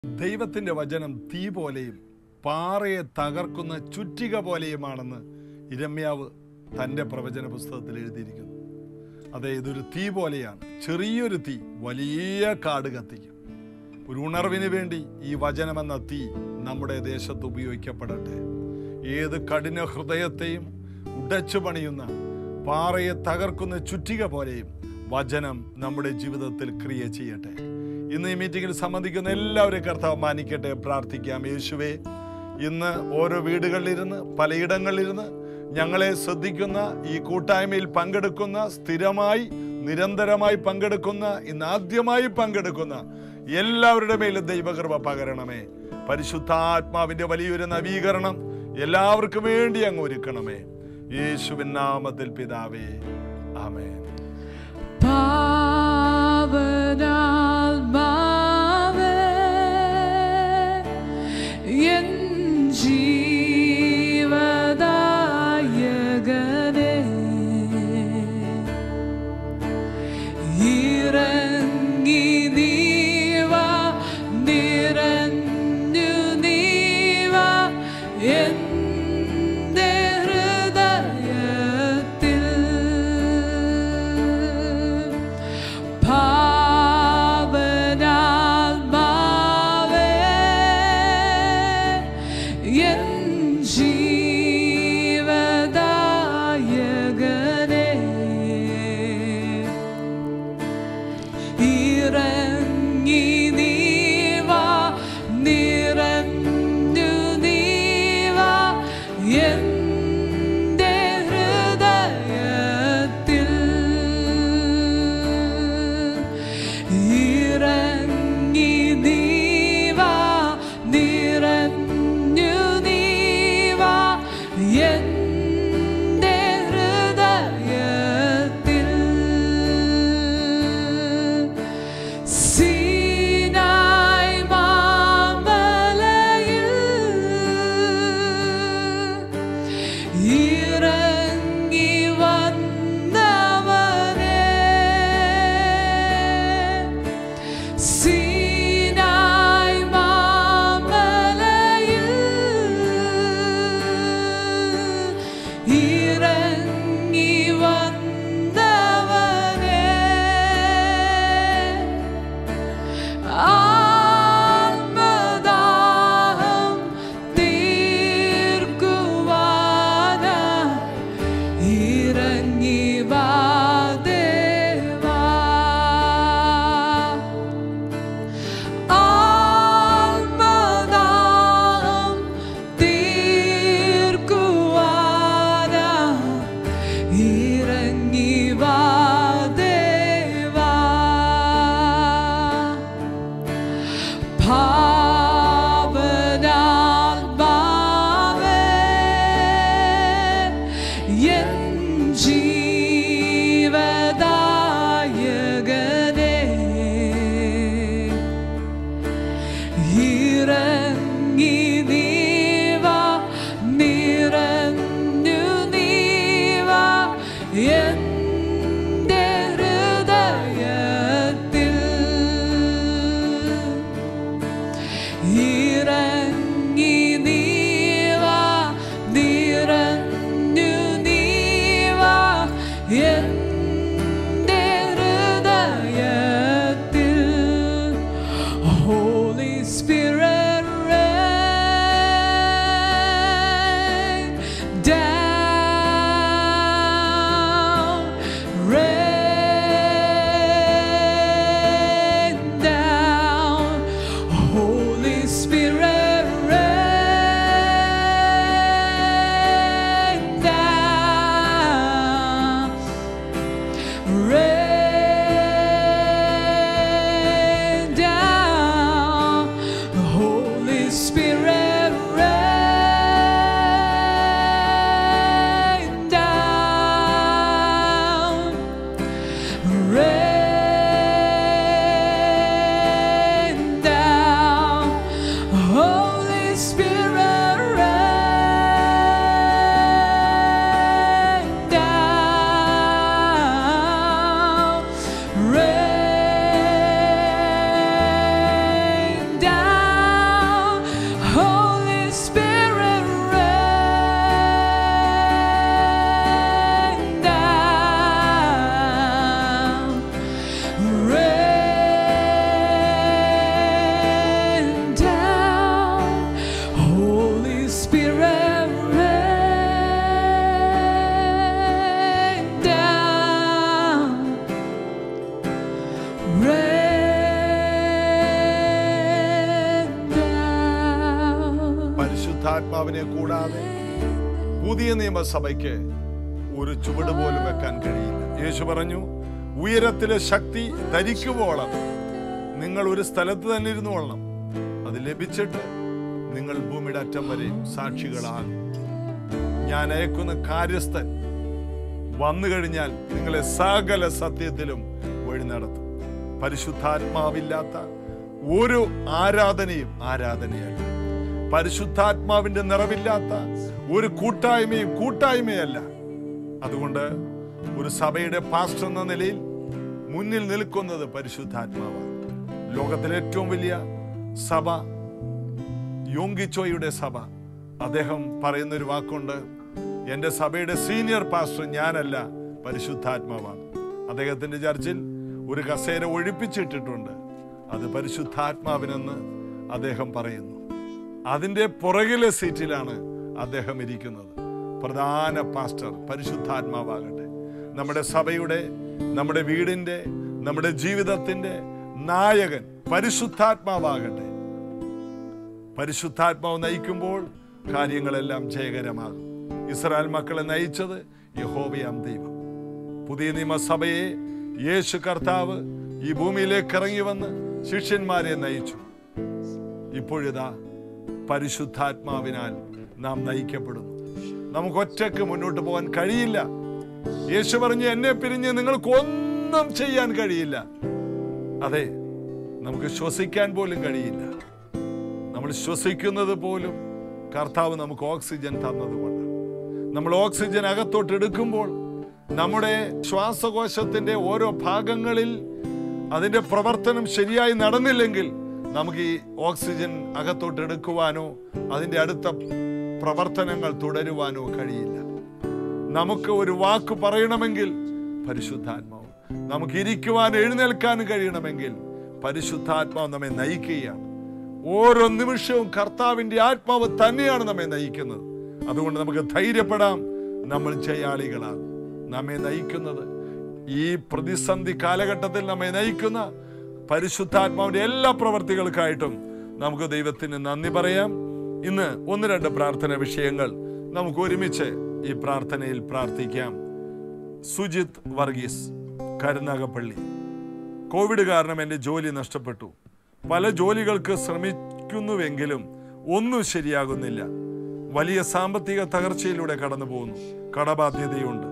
ദൈവത്തിൻ്റെ വചനം തീ പോലെയും പാറയെ തകർക്കുന്ന ചുറ്റിക പോലെയുമാണെന്ന് ഇരമ്യാവ് തൻ്റെ പ്രവചന പുസ്തകത്തിൽ എഴുതിയിരിക്കുന്നു അതെ ഇതൊരു തീ പോലെയാണ് ചെറിയൊരു തീ വലിയ കാട് കത്തിക്കും ഒരു ഉണർവിന് വേണ്ടി ഈ വചനമെന്ന തീ നമ്മുടെ ദേശത്ത് ഉപയോഗിക്കപ്പെടട്ടെ ഏത് കഠിന ഹൃദയത്തെയും ഉടച്ചു പണിയുന്ന പാറയെ തകർക്കുന്ന ചുറ്റിക പോലെയും വചനം നമ്മുടെ ജീവിതത്തിൽ ക്രിയ ചെയ്യട്ടെ ഇന്ന് ഈ മീറ്റിംഗിൽ സംബന്ധിക്കുന്ന എല്ലാവരെയും കർത്താവ് മാനിക്കട്ടെ പ്രാർത്ഥിക്കാം യേശുവേ ഇന്ന് ഓരോ വീടുകളിലിരുന്ന് പലയിടങ്ങളിലിരുന്ന് ഞങ്ങളെ ശ്രദ്ധിക്കുന്ന ഈ കൂട്ടായ്മയിൽ പങ്കെടുക്കുന്ന സ്ഥിരമായി നിരന്തരമായി പങ്കെടുക്കുന്ന ഇന്ന് ആദ്യമായി പങ്കെടുക്കുന്ന എല്ലാവരുടെ മേലും ദൈവകൃപ പകരണമേ പരിശുദ്ധാത്മാവിന്റെ വലിയൊരു നവീകരണം എല്ലാവർക്കും വേണ്ടി അങ്ങ് ഒരുക്കണമേ യേശുവിൻ നാമത്തിൽ പിതാവേ ആമേൻ പാവനാത്മാവേ, എൻ ജീവദായകനേ, ഇറങ്ങി നീ വാ, നിറഞ്ഞു നീ വാ, എന്റെ ഹൃദയത്തിൽ ഭാവനാത്മാവേ, എൻ ജീവദായകനേ, ഇറങ്ങി നീ വാ, നിറഞ്ഞു നീ വാ, എന്റെ ഹൃദയത്തിൽ ഇറങ്ങി നീ വാ, നിറഞ്ഞു നീ വാ, എന്റെ ഹൃദയത്തിൽ സീനായ് മാമലയിൽ ഇറങ്ങി വന്നവനെ സീനായ് മാമലയിൽ ഇറങ്ങി വന്നവനെ ആത്മദാഹം തീർക്കുവാന ഇറങ്ങി വാ ദേവാ ആത്മദാഹം തീർക്കുവാന ഇറങ്ങി വാ ദേവാ ഭാവനാത്മാവേ, എൻ ജീവദായകനേ, ഇറങ്ങി നീ വാ, നിറഞ്ഞു നീ വാ, എന്റെ ഹൃദയത്തിൽ ഇറങ്ങി നീ വാ, നിറഞ്ഞു നീ വാ, എന്റെ ഹൃദയത്തിൽ. Holy Spirit, rain down, rain down. Holy Spirit, പരിശുദ്ധാത്മാവിനെ കൂടാതെ പുതിയ നിയമസഭയ്ക്ക് ഒരു ചുവട് പോലും വെക്കാൻ കഴിയില്ല യേശു പറഞ്ഞു ഉയരത്തിലെ ശക്തി ധരിക്കുവോളം നിങ്ങൾ ഒരു സ്ഥലത്ത് തന്നെ ഇരുന്നു കൊള്ളണം അത് ലഭിച്ചിട്ട് നിങ്ങൾ ഭൂമിയുടെ അറ്റം വരെ സാക്ഷികളാകും ഞാൻ അയക്കുന്ന കാര്യസ്ഥൻ വന്നു കഴിഞ്ഞാൽ നിങ്ങളെ സകല സത്യത്തിലും വഴി നടത്തും പരിശുദ്ധാത്മാവില്ലാത്ത ഒരു ആരാധനയും ആരാധനയല്ല പരിശുദ്ധാത്മാവിന്റെ നിറവില്ലാത്ത ഒരു കൂട്ടായ്മയും കൂട്ടായ്മയല്ല അതുകൊണ്ട് ഒരു സഭയുടെ പാസ്റ്റർ എന്ന നിലയിൽ മുന്നിൽ നിൽക്കുന്നത് പരിശുദ്ധാത്മാവാണ് ലോകത്തിലെ ഏറ്റവും വലിയ സഭ യോങ്കിച്ചോയുടെ സഭ അദ്ദേഹം പറയുന്ന ഒരു വാക്കുണ്ട് എൻ്റെ സഭയുടെ സീനിയർ പാസ്റ്റർ ഞാനല്ല പരിശുദ്ധാത്മാവാണ് അദ്ദേഹത്തിന്റെ ചർച്ചിൽ ഒരു കസേര ഒഴിപ്പിച്ചിട്ടിട്ടുണ്ട് അത് പരിശുദ്ധാത്മാവിനെന്ന് അദ്ദേഹം പറയുന്നു അതിന്റെ പുറകിലെ സീറ്റിലാണ് അദ്ദേഹം ഇരിക്കുന്നത് പ്രധാന പാസ്റ്റർ പരിശുദ്ധാത്മാവാകട്ടെ നമ്മുടെ സഭയുടെ നമ്മുടെ വീടിന്റെ നമ്മുടെ ജീവിതത്തിന്റെ നായകൻ പരിശുദ്ധാത്മാവാകട്ടെ പരിശുദ്ധാത്മാവ് നയിക്കുമ്പോൾ കാര്യങ്ങളെല്ലാം ജയകരമാകും ഇസ്രായേൽ മക്കളെ നയിച്ചത് യഹോവയാം ദൈവം പുതിയ നിയമസഭയെ യേശു കർത്താവ് ഈ ഭൂമിയിലേക്ക് ഇറങ്ങി വന്ന് ശിഷ്യന്മാരെ നയിച്ചു ഇപ്പോഴിതാ പരിശുദ്ധാത്മാവിനാൽ നാം നയിക്കപ്പെടുന്നു നമുക്ക് ഒറ്റക്ക് മുന്നോട്ട് പോകാൻ കഴിയില്ല യേശു പറഞ്ഞു എന്നെ പിരിഞ്ഞ് നിങ്ങൾക്കൊന്നും ചെയ്യാൻ കഴിയില്ല അതെ നമുക്ക് ശ്വസിക്കാൻ പോലും കഴിയില്ല നമ്മൾ ശ്വസിക്കുന്നത് പോലും കർത്താവ് നമുക്ക് ഓക്സിജൻ തന്നതുകൊണ്ട് നമ്മൾ ഓക്സിജൻ അകത്തോട്ട് എടുക്കുമ്പോൾ നമ്മുടെ ശ്വാസകോശത്തിന്റെ ഓരോ ഭാഗങ്ങളിൽ അതിന്റെ പ്രവർത്തനം ശരിയായി നടന്നില്ലെങ്കിൽ നമുക്ക് ഈ ഓക്സിജൻ അകത്തോട്ട് എടുക്കുവാനോ അതിന്റെ അടുത്ത പ്രവർത്തനങ്ങൾ തുടരുവാനോ കഴിയില്ല നമുക്ക് ഒരു വാക്ക് പറയണമെങ്കിൽ പരിശുദ്ധാത്മാവ് നമുക്ക് ഇരിക്കുവാൻ എഴുന്നേൽക്കാൻ കഴിയണമെങ്കിൽ പരിശുദ്ധാത്മാവ് നമ്മെ നയിക്കുകയാണ് ഓരോ നിമിഷവും കർത്താവിന്റെ ആത്മാവ് തന്നെയാണ് നമ്മെ നയിക്കുന്നത് അതുകൊണ്ട് നമുക്ക് ധൈര്യപ്പെടാം നമ്മൾ ജയാളികളാകും നമ്മെ നയിക്കുന്നത് ഈ പ്രതിസന്ധി കാലഘട്ടത്തിൽ നമ്മെ നയിക്കുന്ന പരിശുദ്ധാത്മാവിന്റെ എല്ലാ പ്രവർത്തികൾക്കായിട്ടും നമുക്ക് ദൈവത്തിന് നന്ദി പറയാം ഇന്ന് ഒന്ന് രണ്ട് പ്രാർത്ഥന വിഷയങ്ങൾ നമുക്ക് ഒരുമിച്ച് ഈ പ്രാർത്ഥനയിൽ പ്രാർത്ഥിക്കാം സുജിത് വർഗീസ് കരുനാഗപ്പള്ളി കോവിഡ് കാരണം എൻ്റെ ജോലി നഷ്ടപ്പെട്ടു പല ജോലികൾക്ക് ശ്രമിക്കുന്നുവെങ്കിലും ഒന്നും ശരിയാകുന്നില്ല വലിയ സാമ്പത്തിക തകർച്ചയിലൂടെ കടന്നു പോകുന്നു കടബാധ്യതയുണ്ട്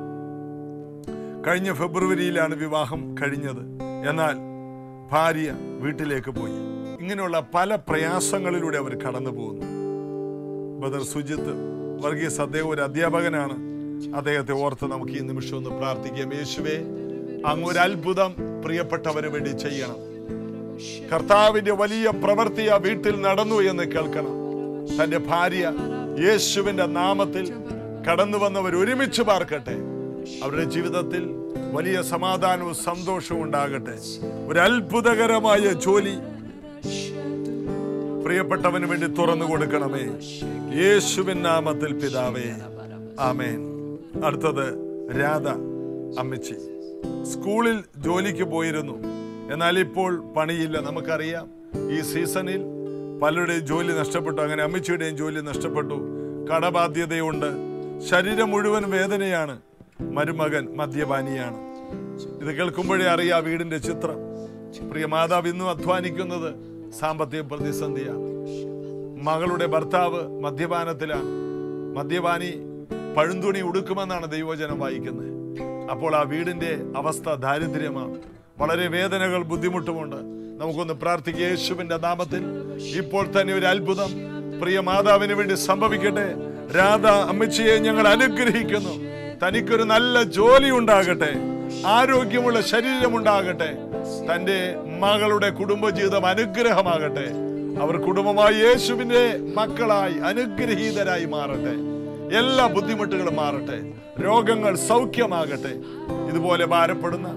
കഴിഞ്ഞ ഫെബ്രുവരിയിലാണ് വിവാഹം കഴിഞ്ഞത് എന്നാൽ ഭാര്യ വീട്ടിലേക്ക് പോയി ഇങ്ങനെയുള്ള പല പ്രയാസങ്ങളിലൂടെ അവർ കടന്നു പോകുന്നു ബദർ സുജിത്ത് വർഗീസ് അദ്ദേഹം ഒരു അധ്യാപകനാണ് അദ്ദേഹത്തെ ഓർത്ത് നമുക്ക് ഈ നിമിഷം ഒന്ന് പ്രാർത്ഥിക്കാം യേശുവേ അങ്ങ് ഒരു അത്ഭുതം പ്രിയപ്പെട്ടവന് വേണ്ടി ചെയ്യണം കർത്താവിന്റെ വലിയ പ്രവൃത്തി ആ വീട്ടിൽ നടന്നു എന്ന് കേൾക്കണം തന്റെ ഭാര്യ യേശുവിന്റെ നാമത്തിൽ കടന്നു വന്നവർ ഒരുമിച്ച് പാർക്കട്ടെ അവരുടെ ജീവിതത്തിൽ വലിയ സമാധാനവും സന്തോഷവും ഉണ്ടാകട്ടെ ഒരു അത്ഭുതകരമായ ജോലി പ്രിയപ്പെട്ടവന് വേണ്ടി തുറന്നു കൊടുക്കണമേ യേശുവിൻ നാമത്തിൽ പിതാവേ ആമേൻ അടുത്തത് രാധ അമ്മച്ചി സ്കൂളിൽ ജോലിക്ക് പോയിരുന്നു എന്നാൽ ഇപ്പോൾ പണിയില്ല നമുക്കറിയാം ഈ സീസണിൽ പലരുടെയും ജോലി നഷ്ടപ്പെട്ടു അങ്ങനെ അമ്മച്ചിയുടെയും ജോലി നഷ്ടപ്പെട്ടു കടബാധ്യതയുണ്ട് ശരീരം മുഴുവൻ വേദനയാണ് മരുമകൻ മദ്യപാനിയാണ് ഇത് കേൾക്കുമ്പോഴേ അറിയാം വീടിന്റെ ചിത്രം പ്രിയ മാതാവ് ഇന്നും അധ്വാനിക്കുന്നത് സാമ്പത്തിക പ്രതിസന്ധിയാണ് മകളുടെ ഭർത്താവ് മദ്യപാനത്തിലാണ് മദ്യപാനി പഴുന്തുണി ഉടുക്കുമെന്നാണ് ദൈവജനം വായിക്കുന്നത് അപ്പോൾ ആ വീടിന്റെ അവസ്ഥ ദാരിദ്ര്യമാണ് വളരെ വേദനകൾ ബുദ്ധിമുട്ടുമുണ്ട് നമുക്കൊന്ന് പ്രാർത്ഥിക്കുക യേശുവിന്റെ നാമത്തിൽ ഇപ്പോൾ തന്നെ ഒരു അത്ഭുതം പ്രിയ മാതാവിന് വേണ്ടി സംഭവിക്കട്ടെ രാധ അമ്മച്ചിയെ ഞങ്ങൾ അനുഗ്രഹിക്കുന്നു തനിക്കൊരു നല്ല ജോലി ഉണ്ടാകട്ടെ ആരോഗ്യമുള്ള ശരീരമുണ്ടാകട്ടെ തന്റെ മകളുടെ കുടുംബജീവിതം അനുഗ്രഹമാകട്ടെ അവർ കുടുംബമായി യേശുവിന്റെ മക്കളായി അനുഗ്രഹീതരായി മാറട്ടെ എല്ലാ ബുദ്ധിമുട്ടുകളും മാറട്ടെ രോഗങ്ങൾ സൗഖ്യമാകട്ടെ ഇതുപോലെ ഭാരപ്പെടുന്ന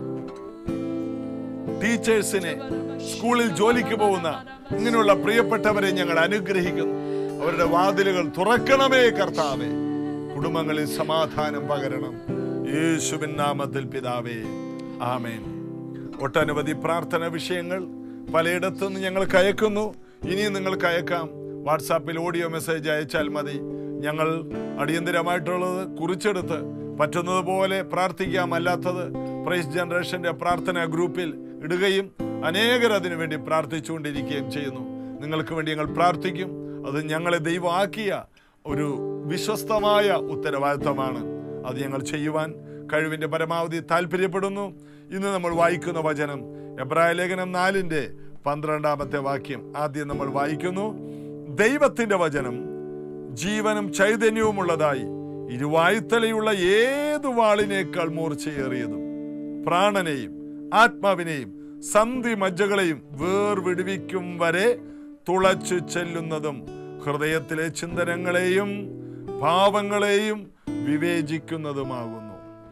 ടീച്ചേഴ്സിനെ സ്കൂളിൽ ജോലിക്ക് പോകുന്ന ഇങ്ങനെയുള്ള പ്രിയപ്പെട്ടവരെ ഞങ്ങൾ അനുഗ്രഹിക്കുന്നു അവരുടെ വാതിലുകൾ തുറക്കണമേ കർത്താവേ കുടുംബങ്ങളിൽ സമാധാനം പകരണം യേശുവിൻ നാമത്തിൽ പിതാവേ ആമേൻ ഒട്ടനവധി പ്രാർത്ഥന വിഷയങ്ങൾ പലയിടത്തുനിന്ന് ഞങ്ങൾ കയക്കുന്നു ഇനിയും നിങ്ങൾക്ക് അയക്കാം വാട്സാപ്പിൽ ഓഡിയോ മെസ്സേജ് അയച്ചാൽ മതി ഞങ്ങൾ അടിയന്തിരമായിട്ടുള്ളത് കുറിച്ചെടുത്ത് പറ്റുന്നത് പോലെ പ്രാർത്ഥിക്കാം അല്ലാത്തത് പ്രൈസ് ജനറേഷന്റെ പ്രാർത്ഥനാ ഗ്രൂപ്പിൽ ഇടുകയും അനേകർ അതിനു വേണ്ടി പ്രാർത്ഥിച്ചുകൊണ്ടിരിക്കുകയും ചെയ്യുന്നു നിങ്ങൾക്ക് വേണ്ടി ഞങ്ങൾ പ്രാർത്ഥിക്കും അത് ഞങ്ങളെ ദൈവമാക്കിയ ഒരു വിശ്വസ്തമായ ഉത്തരവാദിത്തമാണ് അത് ഞങ്ങൾ ചെയ്യുവാൻ കഴിവിന്റെ പരമാവധി താല്പര്യപ്പെടുന്നു ഇന്ന് നമ്മൾ വായിക്കുന്ന വചനം എബ്രായ ലേഖനം നാലിന്റെ പന്ത്രണ്ടാമത്തെ വാക്യം ആദ്യം നമ്മൾ വായിക്കുന്നു ദൈവത്തിന്റെ വചനം ജീവനും ചൈതന്യവുമുള്ളതായി ഇരുവായുത്തലയുള്ള ഏതു വാളിനേക്കാൾ മൂർച്ചയേറിയതും പ്രാണനെയും ആത്മാവിനെയും സന്ധി മജ്ജകളെയും വേർവിടുവിക്കും വരെ തുളച്ചു ചെല്ലുന്നതും ഹൃദയത്തിലെ ചിന്തനങ്ങളെയും ഭാവങ്ങളെയും വിവേചിക്കുന്നതുമാകുന്നു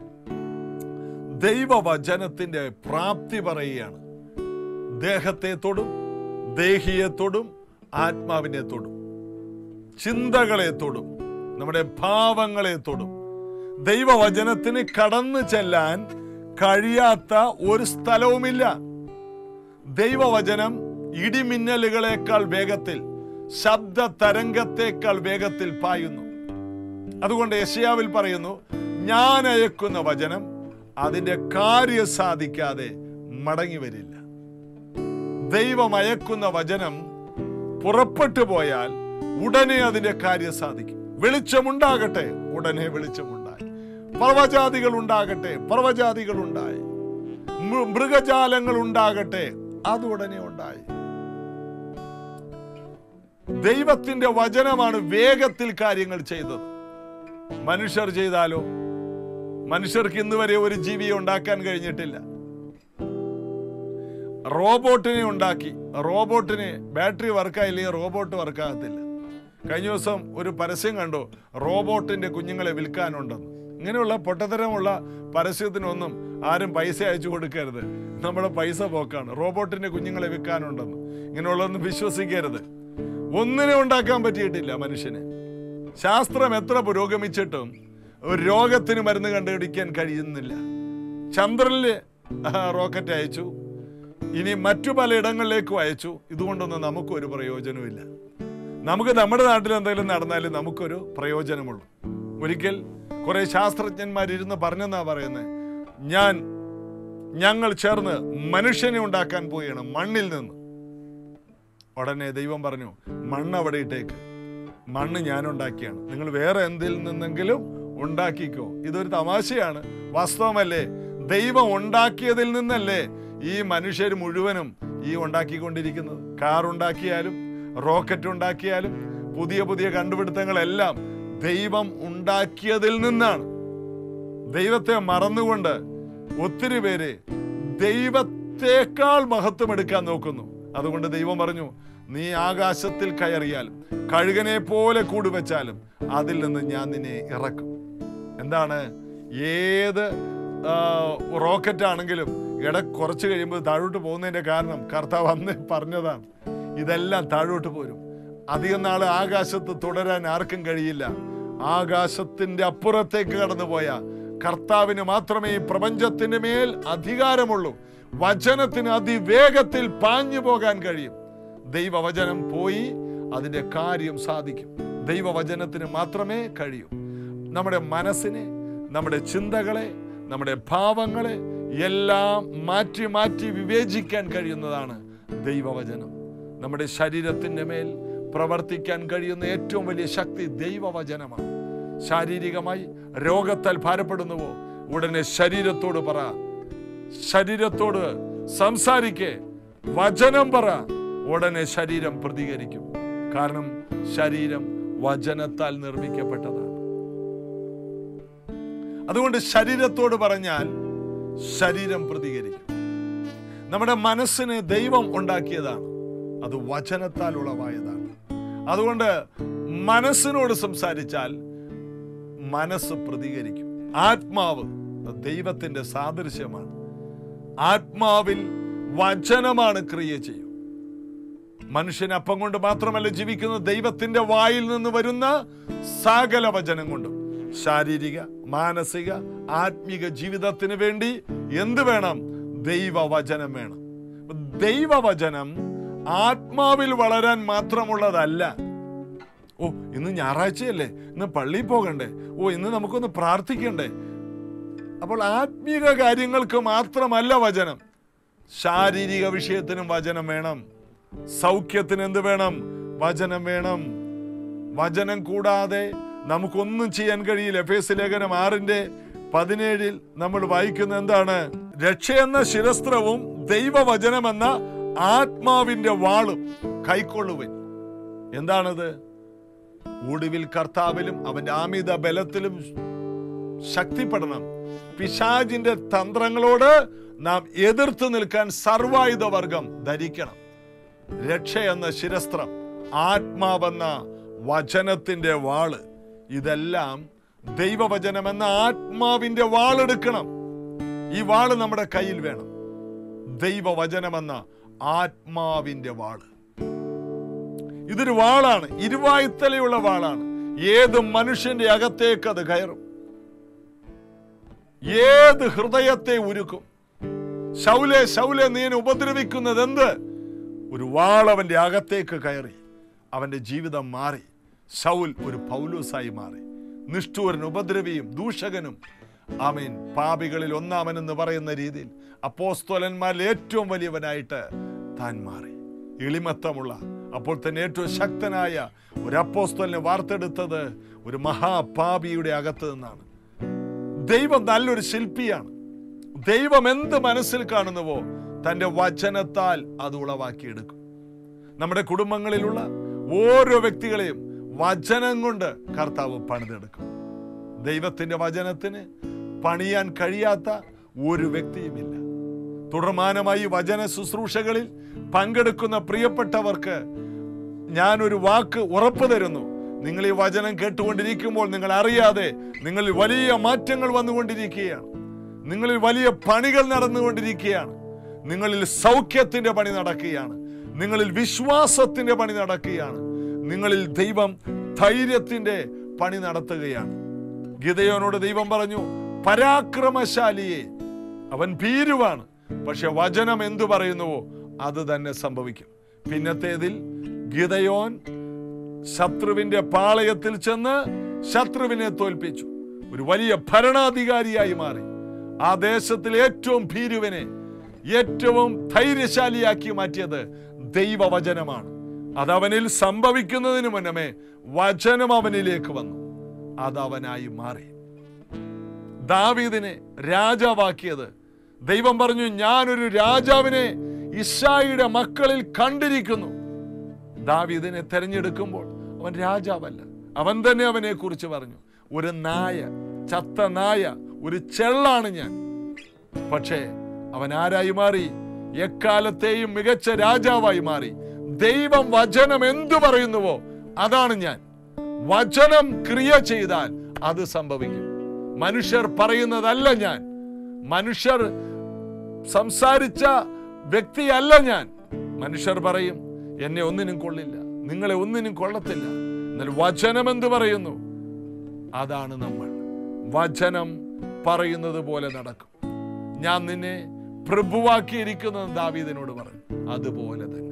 ദൈവവചനത്തിന്റെ പ്രാപ്തി പറയുകയാണ് ദേഹത്തെ തൊടും ദേഹിയെ തൊടും ആത്മാവിനെ തൊടും ചിന്തകളെ തൊടും നമ്മുടെ ഭാവങ്ങളെ തൊടും ദൈവവചനത്തിന് കടന്നു ചെല്ലാൻ കഴിയാത്ത ഒരു സ്ഥലവുമില്ല ദൈവവചനം ഇടിമിന്നലുകളെക്കാൾ വേഗത്തിൽ ശബ്ദ തരംഗത്തെക്കാൾ വേഗത്തിൽ പായുന്നു അതുകൊണ്ട് യശയാവിൽ പറയുന്നു ഞാൻ അയക്കുന്ന വചനം അതിന്റെ കാര്യം സാധിക്കാതെ മടങ്ങി വരില്ല ദൈവം അയക്കുന്ന വചനം പുറപ്പെട്ടു പോയാൽ ഉടനെ അതിന്റെ കാര്യം സാധിക്കും വെളിച്ചമുണ്ടാകട്ടെ ഉടനെ വെളിച്ചമുണ്ടായി പർവജാതികൾ ഉണ്ടാകട്ടെ പർവജാതികൾ ഉണ്ടായി മൃ- മൃഗജാലങ്ങൾ ഉണ്ടാകട്ടെ അത് ഉടനെ ഉണ്ടായി ദൈവത്തിന്റെ വചനമാണ് വേഗത്തിൽ കാര്യങ്ങൾ ചെയ്തത് മനുഷ്യർ ചെയ്താലോ മനുഷ്യർക്ക് ഇന്ന് വരെ ഒരു ജീവിയെ ഉണ്ടാക്കാൻ കഴിഞ്ഞിട്ടില്ല റോബോട്ടിനെ ഉണ്ടാക്കി റോബോട്ടിന് ബാറ്ററി വർക്കായില്ലെങ്കിൽ റോബോട്ട് വർക്കാകത്തില്ല കഴിഞ്ഞ ദിവസം ഒരു പരസ്യം കണ്ടു റോബോട്ടിന്റെ കുഞ്ഞുങ്ങളെ വിൽക്കാനുണ്ടെന്ന് ഇങ്ങനെയുള്ള പൊട്ടത്തരമുള്ള പരസ്യത്തിനൊന്നും ആരും പൈസ അയച്ചു കൊടുക്കരുത് നമ്മുടെ പൈസ പോക്കാണ് റോബോട്ടിന്റെ കുഞ്ഞുങ്ങളെ വിൽക്കാനുണ്ടെന്ന് ഇങ്ങനെയുള്ളതൊന്നും വിശ്വസിക്കരുത് ഒന്നിനെ ഉണ്ടാക്കാൻ പറ്റിയിട്ടില്ല മനുഷ്യന് ശാസ്ത്രം എത്ര പുരോഗമിച്ചിട്ടും ഒരു രോഗത്തിന് മരുന്ന് കണ്ടുപിടിക്കാൻ കഴിയുന്നില്ല ചന്ദ്രനില് ആ, റോക്കറ്റ് അയച്ചു ഇനി മറ്റു പലയിടങ്ങളിലേക്കും അയച്ചു ഇതുകൊണ്ടൊന്നും നമുക്കൊരു പ്രയോജനമില്ല നമുക്ക് നമ്മുടെ നാട്ടിൽ എന്തെങ്കിലും നടന്നാലും നമുക്കൊരു പ്രയോജനമുള്ളൂ ഒരിക്കൽ കുറെ ശാസ്ത്രജ്ഞന്മാരിരുന്ന് പറഞ്ഞെന്നാ പറയുന്നത് ഞാൻ ഞങ്ങൾ ചേർന്ന് മനുഷ്യനെ ഉണ്ടാക്കാൻ പോവുകയാണ് മണ്ണിൽ നിന്ന് ഉടനെ ദൈവം പറഞ്ഞു മണ്ണ് അവിടെ ഇട്ടേക്ക് മണ്ണ് ഞാൻ ഉണ്ടാക്കിയാണ് നിങ്ങൾ വേറെ എന്തിൽ നിന്നെങ്കിലും ഉണ്ടാക്കിക്കോ ഇതൊരു തമാശയാണ് വാസ്തവമല്ലേ ദൈവം ഉണ്ടാക്കിയതിൽ നിന്നല്ലേ ഈ മനുഷ്യർ മുഴുവനും ഈ ഉണ്ടാക്കിക്കൊണ്ടിരിക്കുന്നത് കാർ ഉണ്ടാക്കിയാലും റോക്കറ്റ് ഉണ്ടാക്കിയാലും പുതിയ പുതിയ കണ്ടുപിടുത്തങ്ങളെല്ലാം ദൈവം ഉണ്ടാക്കിയതിൽ നിന്നാണ് ദൈവത്തെ മറന്നുകൊണ്ട് ഒത്തിരി പേര് ദൈവത്തെക്കാൾ മഹത്വം എടുക്കാൻ നോക്കുന്നു അതുകൊണ്ട് ദൈവം പറഞ്ഞു നീ ആകാശത്തിൽ കയറിയാലും കഴുകനെ പോലെ കൂടുവെച്ചാലും അതിൽ നിന്ന് ഞാൻ നിന്നെ ഇറക്കും എന്താണ് ഏത് ആ, റോക്കറ്റ് ആണെങ്കിലും ഇട കുറച്ച് കഴിയുമ്പോൾ താഴോട്ട് പോകുന്നതിന്റെ കാരണം കർത്താവ് അന്ന് പറഞ്ഞതാണ് ഇതെല്ലാം താഴോട്ട് പോരും അധികം നാൾ ആകാശത്ത് തുടരാൻ ആർക്കും കഴിയില്ല ആകാശത്തിന്റെ അപ്പുറത്തേക്ക് കടന്നുപോയ കർത്താവിന് മാത്രമേ ഈ പ്രപഞ്ചത്തിന്റെ മേൽ അധികാരമുള്ളൂ വചനത്തിന് അതിവേഗത്തിൽ പാഞ്ഞു പോകാൻ കഴിയും ദൈവവചനം പോയി അതിന്റെ കാര്യം സാധിക്കും ദൈവവചനത്തിന് മാത്രമേ കഴിയൂ നമ്മുടെ മനസ്സിനെ നമ്മുടെ ചിന്തകളെ നമ്മുടെ ഭാവങ്ങളെ എല്ലാം മാറ്റി മാറ്റി വിവേചിക്കാൻ കഴിയുന്നതാണ് ദൈവവചനം നമ്മുടെ ശരീരത്തിൻ്റെ മേൽ പ്രവർത്തിക്കാൻ കഴിയുന്ന ഏറ്റവും വലിയ ശക്തി ദൈവവചനമാണ് ശാരീരികമായി രോഗത്താൽ ഭാരപ്പെടുന്നുവോ ഉടനെ ശരീരത്തോട് പറ ശരീരത്തോട് സംസാരിക്കേ വചനം പറ ഉടനെ ശരീരം പ്രതികരിക്കും കാരണം ശരീരം വചനത്താൽ നിർമ്മിക്കപ്പെട്ടതാണ് അതുകൊണ്ട് ശരീരത്തോട് പറഞ്ഞാൽ ശരീരം പ്രതികരിക്കും നമ്മുടെ മനസ്സിന് ദൈവം ഉണ്ടാക്കിയതാണ് അത് വചനത്താൽ ഉളവായതാണ് അതുകൊണ്ട് മനസ്സിനോട് സംസാരിച്ചാൽ മനസ്സ് പ്രതികരിക്കും ആത്മാവ് അത് ദൈവത്തിന്റെ സാദൃശ്യമാണ് ആത്മാവിൽ വചനമാണ് ക്രിയ ചെയ്യും മനുഷ്യൻ അപ്പം കൊണ്ട് മാത്രമല്ല ജീവിക്കുന്നത് ദൈവത്തിന്റെ വായിൽ നിന്ന് വരുന്ന സകല വചനം കൊണ്ടും ശാരീരിക മാനസിക ആത്മിക ജീവിതത്തിന് വേണ്ടി എന്ത് വേണം ദൈവവചനം വേണം ദൈവവചനം ആത്മാവിൽ വളരാൻ മാത്രമുള്ളതല്ല ഓ ഇന്ന് ഞായറാഴ്ചയല്ലേ ഇന്ന് പള്ളിയിൽ പോകണ്ടേ ഓ ഇന്ന് നമുക്കൊന്ന് പ്രാർത്ഥിക്കണ്ടേ അപ്പോൾ ആത്മീക കാര്യങ്ങൾക്ക് മാത്രമല്ല വചനം ശാരീരിക വിഷയത്തിനും വചനം വേണം സൗഖ്യത്തിന് എന്ത് വേണം വചനം വേണം വചനം കൂടാതെ നമുക്കൊന്നും ചെയ്യാൻ കഴിയില്ല എഫ് എസ് ലേഖനം ആറിന്റെ പതിനേഴിൽ നമ്മൾ വായിക്കുന്ന എന്താണ് രക്ഷയെന്ന ശിരസ്ത്രവും ദൈവവചനമെന്ന ആത്മാവിന്റെ വാളും കൈക്കൊള്ളുവൻ എന്താണത് ഒടുവിൽ കർത്താവിലും അവന്റെ ആമിത ബലത്തിലും ശക്തിപ്പെടണം പിശാജിന്റെ തന്ത്രങ്ങളോട് നാം എതിർത്ത് നിൽക്കാൻ സർവായുധ വർഗം ധരിക്കണം രക്ഷ എന്ന ശിരസ്ത്രം ആത്മാവെന്ന വചനത്തിന്റെ വാള് ഇതെല്ലാം ദൈവവചനമെന്ന ആത്മാവിന്റെ വാളെടുക്കണം ഈ വാള് നമ്മുടെ കയ്യിൽ വേണം ദൈവവചനമെന്ന ആത്മാവിന്റെ വാള് ഇതൊരു വാളാണ് ഇരുവായുത്തലയുള്ള വാളാണ് ഏത് മനുഷ്യന്റെ അകത്തേക്ക് അത് കയറും ഏത് ഹൃദയത്തെ ഉരുക്കും ശൗലെ ശൗലെ നീ എന്നെ ഉപദ്രവിക്കുന്നത് എന്ത് ഒരു വാൾ അവന്റെ അകത്തേക്ക് കയറി അവന്റെ ജീവിതം മാറി ശൗൽ ഒരു പൗലൂസായി മാറി നിഷ്ഠൂരൻ ഉപദ്രവിയും ദൂഷകനും ആമീൻ പാപികളിൽ ഒന്നാമനെന്ന് പറയുന്ന രീതിയിൽ അപ്പോസ്തോലന്മാരിൽ ഏറ്റവും വലിയവനായിട്ട് താൻ മാറി എളിമത്തമുള്ള അപ്പോൾ തന്നെ ഏറ്റവും ശക്തനായ ഒരു അപ്പോസ്തോലിനെ വാർത്തെടുത്തത് ഒരു മഹാപാപിയുടെ അകത്ത് നിന്നാണ് ദൈവം നല്ലൊരു ശില്പിയാണ് ദൈവം എന്ത് മനസ്സിൽ കാണുന്നുവോ തന്റെ വചനത്താൽ അത് ഉളവാക്കിയെടുക്കും നമ്മുടെ കുടുംബങ്ങളിലുള്ള ഓരോ വ്യക്തികളെയും വചനം കൊണ്ട് കർത്താവ് പണിതെടുക്കും ദൈവത്തിന്റെ വചനത്തിന് പണിയാൻ കഴിയാത്ത ഒരു വ്യക്തിയുമില്ല തുടർമാനമായി വചന ശുശ്രൂഷകളിൽ പങ്കെടുക്കുന്ന പ്രിയപ്പെട്ടവർക്ക് ഞാനൊരു വാക്ക് ഉറപ്പു തരുന്നു നിങ്ങൾ ഈ വചനം കേട്ടുകൊണ്ടിരിക്കുമ്പോൾ നിങ്ങൾ അറിയാതെ നിങ്ങളിൽ വലിയ മാറ്റങ്ങൾ വന്നുകൊണ്ടിരിക്കുകയാണ് നിങ്ങളിൽ വലിയ പണികൾ നടന്നുകൊണ്ടിരിക്കുകയാണ് നിങ്ങളിൽ സൗഖ്യത്തിന്റെ പണി നടക്കുകയാണ് നിങ്ങളിൽ വിശ്വാസത്തിന്റെ പണി നടക്കുകയാണ് നിങ്ങളിൽ ദൈവം ധൈര്യത്തിന്റെ പണി നടത്തുകയാണ് ഗിതയോനോട് ദൈവം പറഞ്ഞു പരാക്രമശാലിയെ അവൻ ഭീരുവാണ് പക്ഷെ വചനം എന്തു പറയുന്നുവോ അത് തന്നെ സംഭവിക്കും പിന്നത്തേതിൽ ഗിതയോൻ ശത്രുവിന്റെ പാളയത്തിൽ ചെന്ന് ശത്രുവിനെ തോൽപ്പിച്ചു ഒരു വലിയ ഭരണാധികാരിയായി മാറി ആ ദേശത്തിൽ ഏറ്റവും ഭീരുവിനെ ഏറ്റവും ധൈര്യശാലിയാക്കി മാറ്റിയത് ദൈവവചനമാണ് അതവനിൽ സംഭവിക്കുന്നതിന് മുന്നമേ വചനം അവനിലേക്ക് വന്നു അത് അവനായി മാറി ദാവീദിനെ രാജാവാക്കിയത് ദൈവം പറഞ്ഞു ഞാനൊരു രാജാവിനെ ഇഷായിയുടെ മക്കളിൽ കണ്ടിരിക്കുന്നു ദാവീദിനെ തെരഞ്ഞെടുക്കുമ്പോൾ അവൻ രാജാവല്ല അവൻ തന്നെ അവനെ കുറിച്ച് പറഞ്ഞു ഒരു നായ ചത്ത നായ ഒരു ചെള്ളാണ് ഞാൻ പക്ഷേ അവൻ ആരായി മാറി എക്കാലത്തെയും മികച്ച രാജാവായി മാറി ദൈവം വചനം എന്തു പറയുന്നുവോ അതാണ് ഞാൻ വചനം ക്രിയ ചെയ്താൽ അത് സംഭവിക്കും മനുഷ്യർ പറയുന്നതല്ല ഞാൻ മനുഷ്യർ സംസാരിച്ച വ്യക്തിയല്ല ഞാൻ മനുഷ്യർ പറയും എന്നെ ഒന്നിനും കൊള്ളില്ല നിങ്ങളെ ഒന്നിനും കൊള്ളത്തില്ല എന്നാൽ വചനം എന്ത് പറയുന്നു അതാണ് നമ്മൾ വചനം പറയുന്നത് പോലെ നടക്കും ഞാൻ നിന്നെ പ്രഭുവാക്കിയിരിക്കുന്നത് ദാവീദിനോട് പറഞ്ഞു അതുപോലെ തന്നെ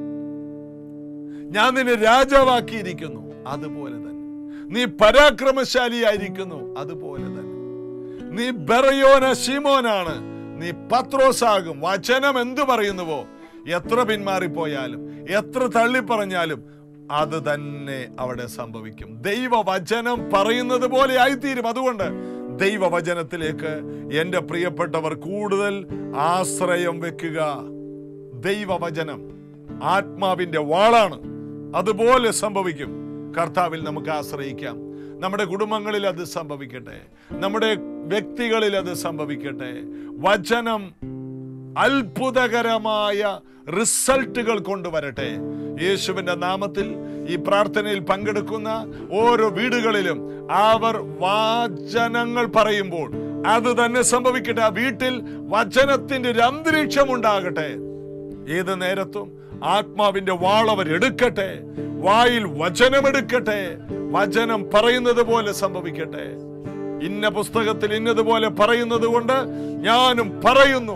ഞാൻ നിന്നെ രാജാവാക്കിയിരിക്കുന്നു അതുപോലെ തന്നെ നീ പരാക്രമശാലിയായിരിക്കുന്നു അതുപോലെ തന്നെ നീ ബെറയോന ശിമോനാണ് നീ പത്രോസാകും വചനം എന്തു പറയുന്നുവോ എത്ര പിന്മാറിപ്പോയാലും എത്ര തള്ളിപ്പറഞ്ഞാലും അത് തന്നെ അവിടെ സംഭവിക്കും ദൈവവചനം പറയുന്നത് പോലെ ആയിത്തീരും അതുകൊണ്ട് ദൈവവചനത്തിലേക്ക് എൻ്റെ പ്രിയപ്പെട്ടവർ കൂടുതൽ ആശ്രയം വെക്കുക ദൈവവചനം ആത്മാവിന്റെ വാളാണ് അതുപോലെ സംഭവിക്കും കർത്താവിൽ നമുക്ക് ആശ്രയിക്കാം നമ്മുടെ കുടുംബങ്ങളിൽ അത് സംഭവിക്കട്ടെ നമ്മുടെ വ്യക്തികളിൽ അത് സംഭവിക്കട്ടെ വചനം അത്ഭുതകരമായ റിസൾട്ടുകൾ കൊണ്ടുവരട്ടെ യേശുവിന്റെ നാമത്തിൽ ഈ പ്രാർത്ഥനയിൽ പങ്കെടുക്കുന്ന ഓരോ വീടുകളിലും അവർ വചനങ്ങൾ പറയുമ്പോൾ അത് തന്നെ സംഭവിക്കട്ടെ ആ വീട്ടിൽ വചനത്തിന്റെ ഒരു അന്തരീക്ഷം ഉണ്ടാകട്ടെ ഏത് നേരത്തും ആത്മാവിന്റെ വാളവർ എടുക്കട്ടെ വായിൽ വചനമെടുക്കട്ടെ വചനം പറയുന്നത് പോലെ സംഭവിക്കട്ടെ ഇന്ന പുസ്തകത്തിൽ ഇന്നതുപോലെ പറയുന്നത് കൊണ്ട് ഞാനും പറയുന്നു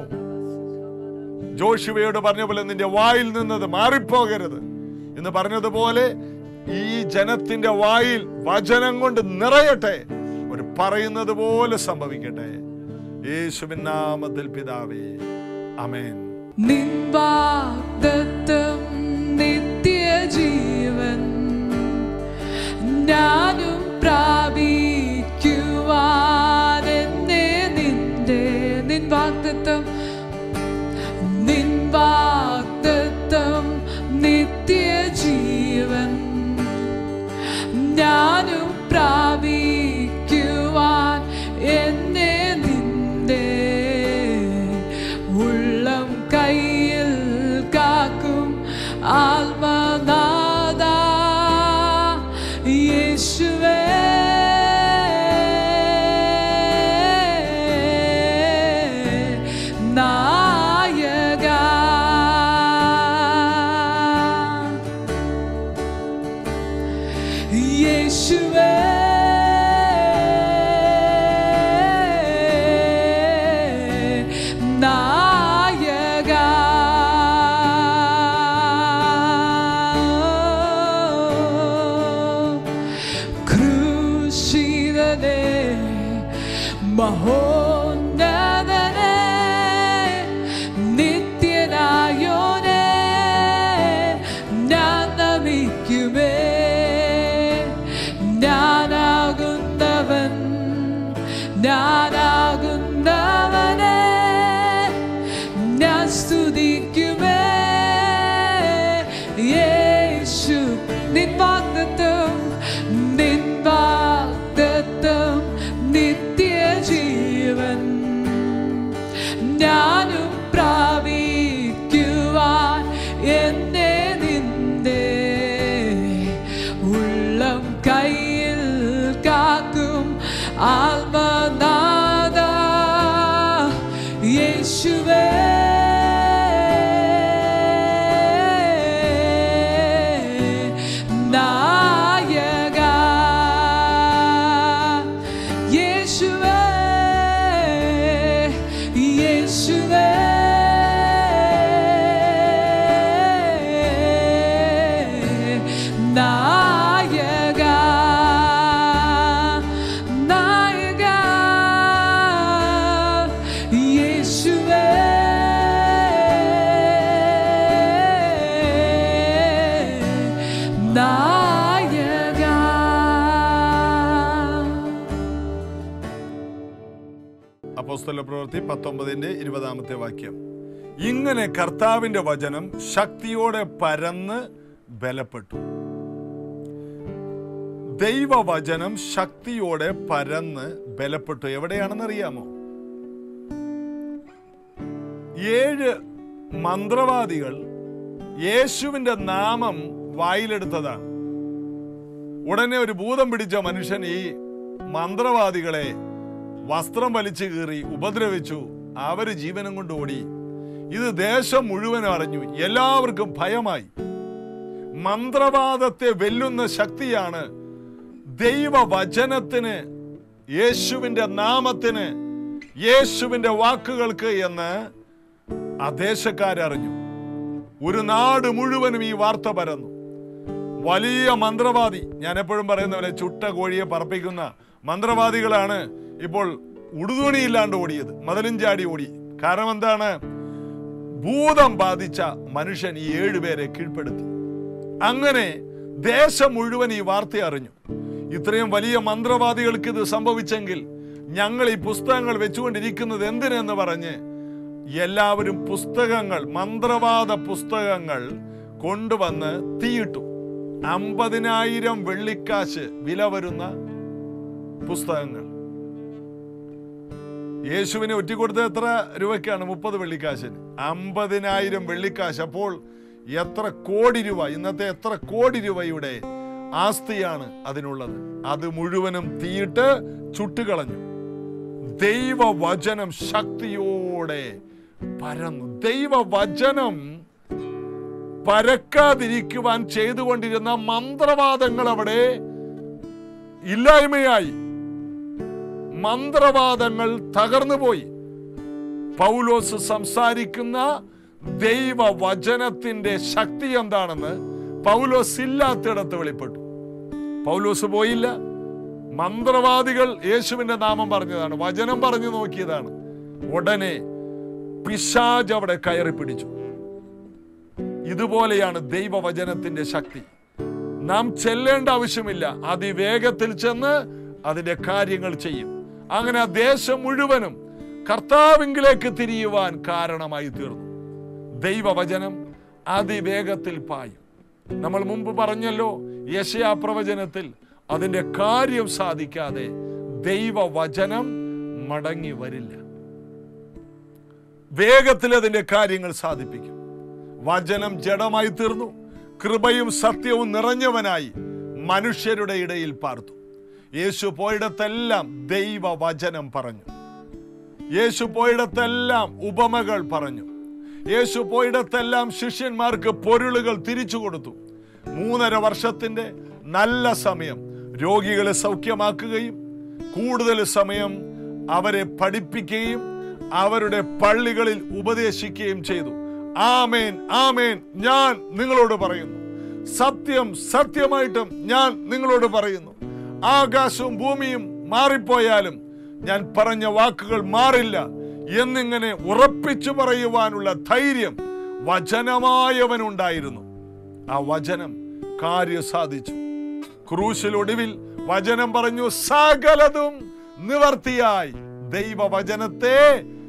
ജോഷുവയോട് പറഞ്ഞ പോലെ നിന്റെ വായിൽ നിന്നത് മാറിപ്പോകരുത് എന്ന് പറഞ്ഞതുപോലെ ഈ ജനത്തിന്റെ വായിൽ വചനം കൊണ്ട് നിറയട്ടെ ഒരു പറയുന്നത് പോലെ സംഭവിക്കട്ടെ യേശുവിൻ നാമത്തിൽ പിതാവേ അമേൻ നിൻവാഗ്ദത്തം നിത്യജീവൻ ഞാനും പ്രാപിക്കുവാനെന്നെ നിന്റെ നിൻവാഗ്ദത്തം നിൻവാഗ്ദത്തം നിത്യജീവൻ ഞാനും പ്രാപിക്കുവാൻ എന്നെ നിന്റെ ഉള്ളം കയ്യിൽ കാക്കും ആത്മനാഥ യേശുവേ നായക യേശുവേ നായക ക്രൂശിതനെ മഹോന്നതനെ നിത്യനായോനെ ഞാൻ നമിക്കുമേ ഞാനാകുന്നവൻ ഞാനാകുന്നവനെ ഞാൻ സ്തുതിക്കുമേ യേശു നിൻ വാഗ്ദത്തം നിൻ വാഗ്ദത്തം നിത്യജീവൻ ഞാനും പ്രാപിക്കുവാൻ എന്നെ നിന്റെ ഉള്ളം കയ്യിൽ കാക്കും ആത്മനാഥ യേശുവേ നായക യേശുവേ യേശുവേ നായക നായക യേശുവേ നായക അപ്പോസ്തല പ്രവൃത്തി പത്തൊമ്പതിന്റെ ഇരുപതാമത്തെ വാക്യം ഇങ്ങനെ കർത്താവിന്റെ വചനം ശക്തിയോടെ പരന്ന് ബലപ്പെട്ടു ദൈവവചനം ശക്തിയോടെ പരന്ന് ബലപ്പെട്ടു എവിടെയാണെന്ന് അറിയാമോ ഏഴ് മന്ത്രവാദികൾ യേശുവിന്റെ നാമം വായിലെടുത്തതാണ് ഉടനെ ഒരു ഭൂതം പിടിച്ച മനുഷ്യൻ ഈ മന്ത്രവാദികളെ വസ്ത്രം വലിച്ചു കീറി ഉപദ്രവിച്ചു അവര് ജീവനം കൊണ്ട് ഓടി ഇത് ദേശം മുഴുവൻ അറിഞ്ഞു എല്ലാവർക്കും ഭയമായി മന്ത്രവാദത്തെ വെല്ലുന്ന ശക്തിയാണ് ദൈവവചനത്തിന് യേശുവിന്റെ നാമത്തിന് യേശുവിന്റെ വാക്കുകൾക്ക് എന്ന് ആ ദേശക്കാരറിഞ്ഞു ഒരു നാട് മുഴുവനും ഈ വാർത്ത പരന്നു വലിയ മന്ത്രവാദി ഞാൻ എപ്പോഴും പറയുന്ന പോലെ ചുട്ട കോഴിയെ പറപ്പിക്കുന്ന മന്ത്രവാദികളാണ് ഇപ്പോൾ ഉടുതുണിയില്ലാണ്ട് ഓടിയത് മതിലും ചാടി ഓടി കാരണം എന്താണ് ഭൂതം ബാധിച്ച മനുഷ്യൻ ഈ ഏഴുപേരെ കീഴ്പ്പെടുത്തി അങ്ങനെ ദേശം മുഴുവൻ ഈ വാർത്ത അറിഞ്ഞു ഇത്രയും വലിയ മന്ത്രവാദികൾക്ക് ഇത് സംഭവിച്ചെങ്കിൽ ഞങ്ങൾ ഈ പുസ്തകങ്ങൾ വെച്ചുകൊണ്ടിരിക്കുന്നത് എന്തിനെന്ന് പറഞ്ഞ് എല്ലാവരും പുസ്തകങ്ങൾ മന്ത്രവാദ പുസ്തകങ്ങൾ കൊണ്ടുവന്ന് തീയിട്ടു അമ്പതിനായിരം വെള്ളിക്കാശ് വില വരുന്ന പുസ്തകങ്ങൾ യേശുവിനെ ഒറ്റിക്കൊടുത്ത എത്ര രൂപയ്ക്കാണ് മുപ്പത് വെള്ളിക്കാശിന് അമ്പതിനായിരം വെള്ളിക്കാശ് അപ്പോൾ എത്ര കോടി രൂപ ഇന്നത്തെ എത്ര കോടി രൂപയുടെ ആസ്തിയാണ് അതിനുള്ളത് അത് മുഴുവനും തീയിട്ട് ചുട്ടുകളഞ്ഞു ദൈവവചനം ശക്തിയോടെ പരന്നു ദൈവവചനം പരക്കാതിരിക്കുവാൻ ചെയ്തുകൊണ്ടിരുന്ന മന്ത്രവാദങ്ങൾ അവിടെ ഇല്ലായ്മയായി മന്ത്രവാദങ്ങൾ തകർന്നുപോയി പൗലോസ് സംസാരിക്കുന്ന ദൈവവചനത്തിന്റെ ശക്തി എന്താണെന്ന് പൗലോസ് ഇല്ലാത്തിടത്ത് വെളിപ്പെട്ടു പൗലോസ് പോയില്ല മന്ത്രവാദികൾ യേശുവിന്റെ നാമം പറഞ്ഞതാണ് വചനം പറഞ്ഞു നോക്കിയതാണ് ഉടനെ പിശാജ് അവിടെ കയറി പിടിച്ചു ഇതുപോലെയാണ് ദൈവവചനത്തിന്റെ ശക്തി നാം ചെല്ലേണ്ട ആവശ്യമില്ല അതിവേഗത്തിൽ ചെന്ന് അതിന്റെ കാര്യങ്ങൾ ചെയ്യും അങ്ങനെ ആ ദേശം മുഴുവനും കർത്താവിങ്കിലേക്ക് തിരിയുവാൻ കാരണമായി തീർന്നു ദൈവവചനം അതിവേഗത്തിൽ പായും നമ്മൾ മുമ്പ് പറഞ്ഞല്ലോ യശയാ പ്രവചനത്തിൽ അതിന്റെ കാര്യം സാധിക്കാതെ ദൈവവചനം മടങ്ങി വരില്ല വേഗത്തിൽ അതിന്റെ കാര്യങ്ങൾ സാധിപ്പിക്കും വചനം ജഡമായി തീർന്നു കൃപയും സത്യവും നിറഞ്ഞവനായി മനുഷ്യരുടെ ഇടയിൽ പാർത്തു യേശു പോയിടത്തെല്ലാം ദൈവവചനം പറഞ്ഞു യേശു പോയിടത്തെല്ലാം ഉപമകൾ പറഞ്ഞു യേശു പോയിടത്തെല്ലാം ശിഷ്യന്മാർക്ക് പൊരുളുകൾ തിരിച്ചു കൊടുത്തു മൂന്നര വർഷത്തിന്റെ നല്ല സമയം രോഗികളെ സൗഖ്യമാക്കുകയും കൂടുതൽ സമയം അവരെ പഠിപ്പിക്കുകയും അവരുടെ പള്ളികളിൽ ഉപദേശിക്കുകയും ചെയ്തു ആമേൻ ആമേൻ ഞാൻ നിങ്ങളോട് പറയുന്നു സത്യം സത്യമായിട്ടും ഞാൻ നിങ്ങളോട് പറയുന്നു ആകാശവും ഭൂമിയും മാറിപ്പോയാലും ഞാൻ പറഞ്ഞ വാക്കുകൾ മാറില്ല എന്നിങ്ങനെ ഉറപ്പിച്ചു പറയുവാനുള്ള ധൈര്യം വചനമായവനുണ്ടായിരുന്നു ആ വചനം കാര്യം സാധിച്ചു ക്രൂശിലൊടുവിൽ വചനം പറഞ്ഞു സകലതും നിവർത്തിയായി ദൈവവചനത്തെ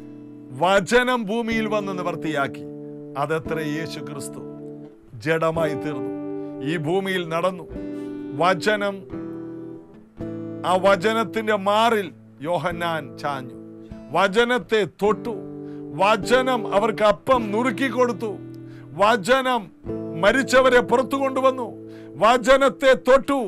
വചനം ഭൂമിയിൽ വന്ന് നിവർത്തിയാക്കി അതത്ര യേശു ക്രിസ്തു ജഡമായി തീർന്നു ഈ ഭൂമിയിൽ നടന്നു വചനം ആ വചനത്തിന്റെ മാറിൽ യോഹന്നാൻ ചാഞ്ഞു വചനത്തെ തൊട്ടു വചനം അവർക്ക് അപ്പം നുറുക്കി കൊടുത്തു വചനം മരിച്ചവരെ പുറത്തു കൊണ്ടുവന്നു വചനത്തെ തൊട്ടു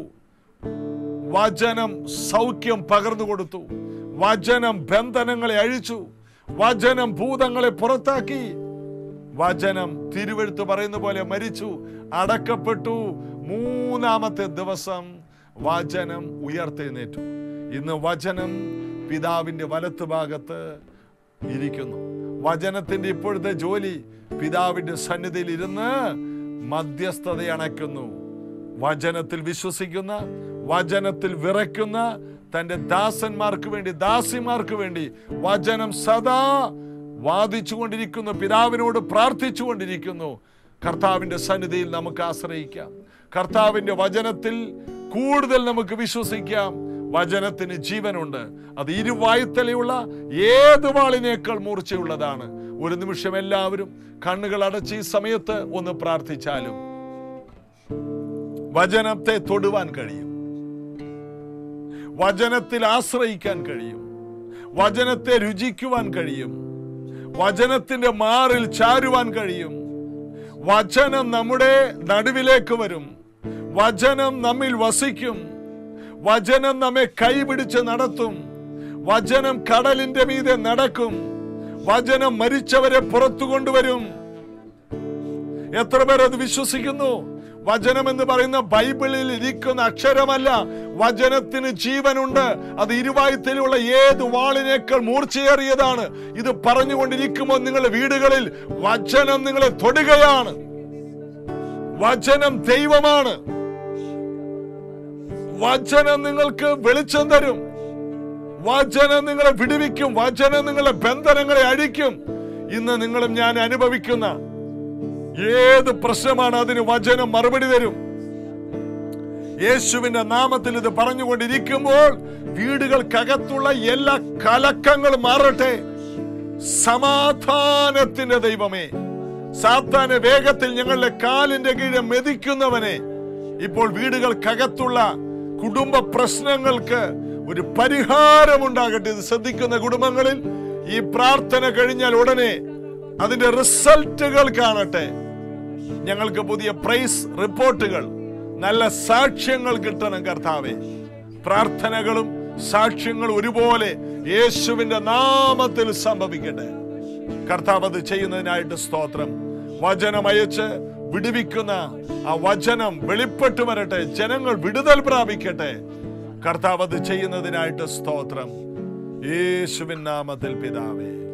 വചനം സൗഖ്യം പകർന്നു കൊടുത്തു വചനം ബന്ധനങ്ങളെ അഴിച്ചു വചനം ഭൂതങ്ങളെ പുറത്താക്കി വചനം തിരുവെഴുത്ത് പറയുന്ന പോലെ മരിച്ചു അടക്കപ്പെട്ടു മൂന്നാമത്തെ ദിവസം വചനം ഉയർത്തെഴുന്നേറ്റു ഇന്ന് വചനം പിതാവിന്റെ വലത്ത് ഭാഗത്ത് ഇരിക്കുന്നു വചനത്തിന്റെ ഇപ്പോഴത്തെ ജോലി പിതാവിന്റെ സന്നിധിയിൽ ഇരുന്ന് മധ്യസ്ഥത അണയ്ക്കുന്നു വചനത്തിൽ വിശ്വസിക്കുന്ന വചനത്തിൽ വിറയ്ക്കുന്ന തന്റെ ദാസന്മാർക്ക് വേണ്ടി ദാസിമാർക്ക് വേണ്ടി വചനം സദാ വാദിച്ചു കൊണ്ടിരിക്കുന്നു പിതാവിനോട് പ്രാർത്ഥിച്ചു കൊണ്ടിരിക്കുന്നു കർത്താവിന്റെ സന്നിധിയിൽ നമുക്ക് ആശ്രയിക്കാം കർത്താവിന്റെ വചനത്തിൽ കൂടുതൽ നമുക്ക് വിശ്വസിക്കാം വചനത്തിന് ജീവനുണ്ട് അത് ഇരുവായുത്തലയുള്ള ഏത് വാളിനേക്കാൾ മൂർച്ചയുള്ളതാണ് ഒരു നിമിഷം എല്ലാവരും കണ്ണുകൾ അടച്ച് ഈ സമയത്ത് ഒന്ന് പ്രാർത്ഥിച്ചാലും വചനത്തെ തൊടുവാൻ കഴിയും വചനത്തിൽ ആശ്രയിക്കാൻ കഴിയും വചനത്തെ രുചിക്കുവാൻ കഴിയും വചനത്തിന്റെ മാറിൽ ചാരുവാൻ കഴിയും വചനം നമ്മുടെ നടുവിലേക്ക് വരും വചനം നമ്മിൽ വസിക്കും വചനം നമ്മെ കൈപിടിച്ച് നടത്തും വചനം കടലിന്റെ മീതെ നടക്കും വചനം മരിച്ചവരെ പുറത്തു കൊണ്ടുവരും എത്ര പേർ അത് വിശ്വസിക്കുന്നു വചനം എന്ന് പറയുന്ന ബൈബിളിൽ ഇരിക്കുന്ന അക്ഷരമല്ല വചനത്തിന് ജീവനുണ്ട് അത് ഇരുവായുത്തിലുള്ള ഏത് വാളിനേക്കാൾ മൂർച്ചയേറിയതാണ് ഇത് പറഞ്ഞുകൊണ്ടിരിക്കുമ്പോൾ നിങ്ങളുടെ വീടുകളിൽ വചനം നിങ്ങളെ തൊടുകയാണ് വചനം ദൈവമാണ് വചനം നിങ്ങൾക്ക് വെളിച്ചം തരും വചനം നിങ്ങളെ വിടുവിക്കും വചനം നിങ്ങളെ ബന്ധനങ്ങളെ അഴിക്കും ഇന്ന് നിങ്ങളും ഞാൻ അനുഭവിക്കുന്ന ഏത് പ്രശ്നമാണ് അതിന് വചനം മറുപടി തരും യേശുവിന്റെ നാമത്തിൽ ഇത് പറഞ്ഞുകൊണ്ടിരിക്കുമ്പോൾ വീടുകൾക്കകത്തുള്ള എല്ലാ കലക്കങ്ങളും മാറട്ടെ സമാധാനത്തിന്റെ ദൈവമേ സാത്താനെ വേഗത്തിൽ ഞങ്ങളുടെ കാലിന്റെ കീഴെ മെതിക്കുന്നവനെ ഇപ്പോൾ വീടുകൾക്കകത്തുള്ള കുടുംബ പ്രശ്നങ്ങൾക്ക് ഒരു പരിഹാരമുണ്ടാകട്ടെ ഇത് ശ്രദ്ധിക്കുന്ന കുടുംബങ്ങളിൽ ഈ പ്രാർത്ഥന കഴിഞ്ഞാൽ ഉടനെ അതിന്റെ റിസൾട്ടുകൾ കാണട്ടെ ഞങ്ങൾക്ക് പുതിയ പ്രൈസ് റിപ്പോർട്ടുകൾ നല്ല സാക്ഷ്യങ്ങൾ കിട്ടണം കർത്താവെ പ്രാർത്ഥനകളും സാക്ഷ്യങ്ങളും ഒരുപോലെ യേശുവിന്റെ നാമത്തിൽ സംഭവിക്കട്ടെ കർത്താവ് അത് ചെയ്യുന്നതിനായിട്ട് സ്തോത്രം വചനം അയച്ച് വിടുവിക്കുന്ന ആ വചനം വെളിപ്പെട്ടു വരട്ടെ ജനങ്ങൾ വിടുതൽ പ്രാപിക്കട്ടെ കർത്താവ് അത് ചെയ്യുന്നതിനായിട്ട് സ്തോത്രം യേശുവിൻ നാമത്തിൽ പിതാവേ